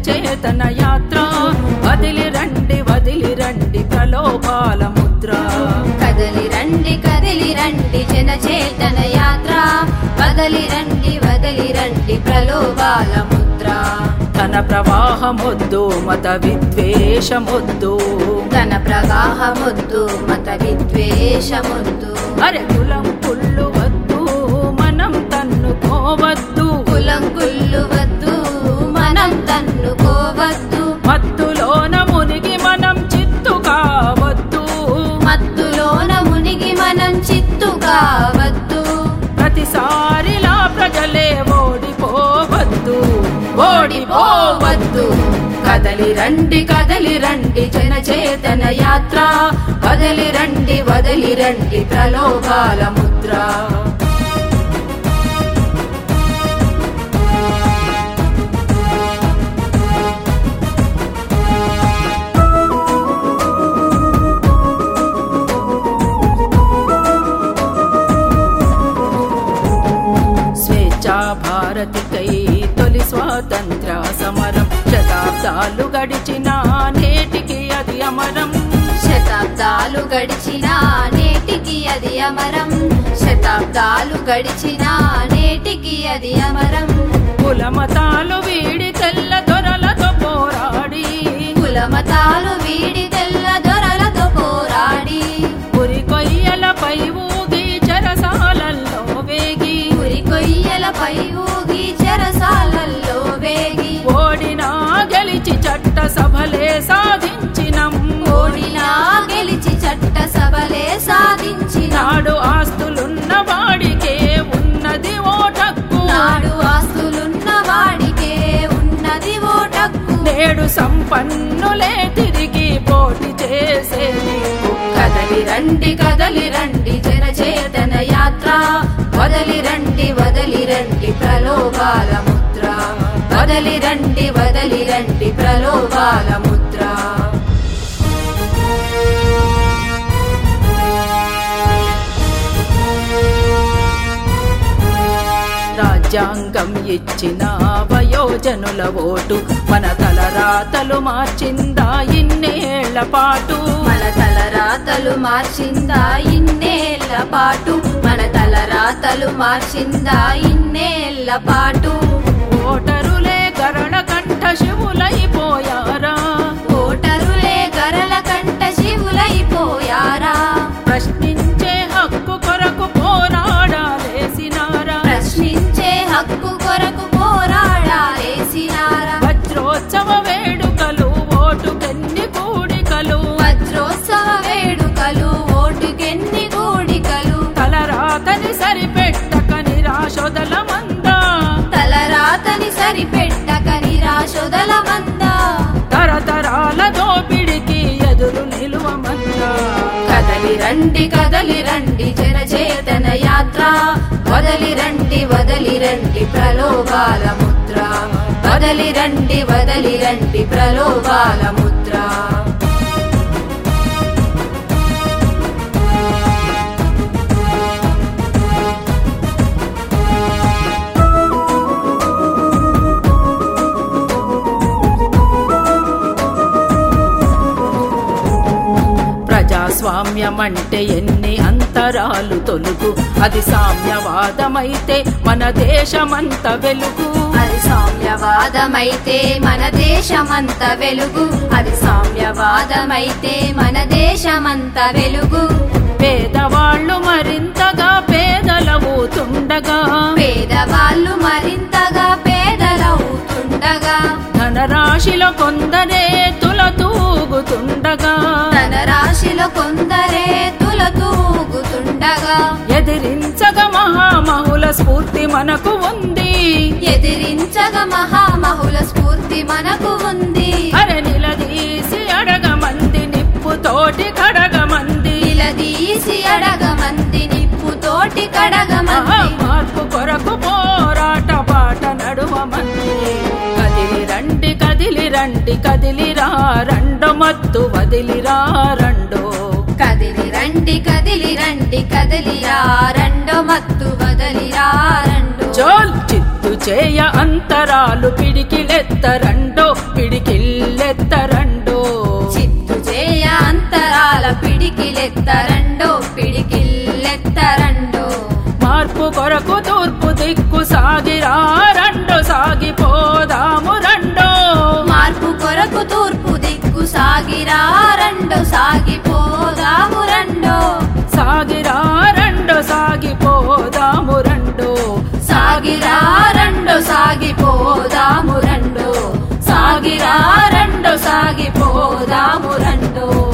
జనచేతన యాత్ర వదిలి రండి వదిలి రండి ప్రలోభాల ముద్ర కదలి రండి కదిలి రండి జన చేతన యాత్ర వదలి రండి వదలి రండి ప్రలోభాల ముద్ర తన ప్రవాహమొద్దు మత విద్వేషమొద్దు ధన ప్రవాహమొద్దు మత విద్వేషమొద్దు అరె కులం కుళ్ళు వద్దు మనం తన్నుకోవద్దు కులం కుళ్ళు వద్దు మనం తన్నుకోవద్దు మత్తులోన మునిగి మనం చిత్తు కావద్దు మత్తులోన మునిగి మనం చిత్తు కావద్దు ప్రతిసారిలా ప్రజలే ఓడిపోవద్దు ఓడిపోవద్దు కదలి రండి కదలి రండి జనచేతన యాత్ర వదలి రండి వదలి రండి ప్రలోభాల ముద్ర స్వేచ్ఛా భారతికై తొలి స్వాతంత్ర సమరం శతాబ్దాలు గడిచిన నేటికి అది అమరం శతాబ్దాలు గడిచిన నేటికి అది అమరం శతాబ్దాలు గడిచిన నేటికి అది అమరం కుల మతాలు వీడి తెల్ల దొరలతో పోరాడి కుల మతాలు వీడి తెల్ల దొరలతో పోరాడి ఉరి కొయ్యలపై ఊగి చెరసాలల్లో వేగి ఉరి కొయ్యలపై ఊగి చెరసాలల్లో వేగి ఓడినా గెలిచి చట్ట సభలే సాధించినం ఓడినా గెలిచి చట్ట సభలే సాధించిన నాడు ఆస్తులున్న వాడికే ఉన్నది ఓటక్కు నాడు ఆస్తులున్న వాడికే ఉన్నది ఓటక్కు నేడు సంపన్నులే తిరిగి పోటీ చేసేది కదలి రండి కదలి రండి జనచేతన యాత్ర వదలి రండి వదలి రండి ప్రలోభాల ముద్ర వదలి రండి వదలి రండి ప్రలోభాల ముద్ర రాజ్యాంగం ఇచ్చిన వయోజనుల ఓటు మన తలరాతలు మార్చిందా ఇన్నేళ్ల పాటు మన తలరాతలు మార్చిందా ఇన్నేళ్ల పాటు మన తలరాతలు మార్చిందా ఇన్నేళ్ల పాటు ఓటరులే గరళ కంఠ శివులైపోయారా ఓటరులే గరల కంట శివులైపోయారా ప్రశ్నించే హక్కు కొరకు పోరాడాలేసినారా ప్రశ్నించే హక్కు కొరకు పోరాడాలేసినారా వజ్రోత్సవ వేడుకలు ఓటుకెన్ని కూడికలు వజ్రోత్సవ వేడుకలు ఓటుకెన్ని కూడికలు తలరాతని సరిపెట్టక నిరాశోదల మందా తలరాతని సరిపెట్టక నిరాశొదల మంద తరతరాల దోపిడికి ఎదురు నిలువమన్నా కదలి రండి కదలి రండి జనచేతన యాత్ర వదలి రండి వదలి రండి ప్రలోభాల ముద్ర వదలి రండి వదలి రండి ప్రలోభాల ముద్ర ప్రజాస్వామ్యం అంటే ఎన్ని అంతరాలు తొలుగు అది సామ్యవాదమైతే మన దేశమంత వెలుగు అది సామ్యవాదమైతే మన దేశమంత వెలుగు అది సామ్యవాదమైతే మన దేశమంత వెలుగు పేదవాళ్ళు మరింతగా పేదలవుతుండగా పేదవాళ్ళు మరింతగా పేదలవుతుండగా ధనరాశిలో కొందరే తులతూగుతుండగా తన రాశిలో కొందరే తులతూగుతుండగా ఎదిరించగ మహామహుల స్ఫూర్తి మనకు ఉంది ఎదిరించగా మహామహుల స్ఫూర్తి మనకు ఉంది అరె నిలదీసి అడగమంది నిప్పుతోటి కడగమంది నిలదీసి అడగమంది నిప్పుతోటి కడగమంది మార్పు కొరకు పోరాట పాట నడువమంది కదిలి రండి కదిలి రండి కదిలిరా రెండు మత్తు వదిలిరా రెండు కదిలి రండి కదిలి రండి కదిలిరా రెండో మత్తు వదలిరా రెండు చోల్ చిత్తు చేయ అంతరాలు పిడికిలెత్తరండో పిడికిల్లెత్తరండో చిత్తు చేయ అంతరాల పిడికిలెత్తరండో పిడికిల్లెత్తరండో మార్పు కొరకు తూర్పు దిక్కు సాగిరా రెండో సాగిపోదాము రెండో మార్పు కొరకు తూర్పు దిక్కు సాగిరా రెండో సాగిపోదాము రెండో సాగిరా రెండో సాగిపోదాము రెండో సాగిరా రెండో సాగిపోదాము రెండో సాగిరా రెండో సాగిపోదాము రెండో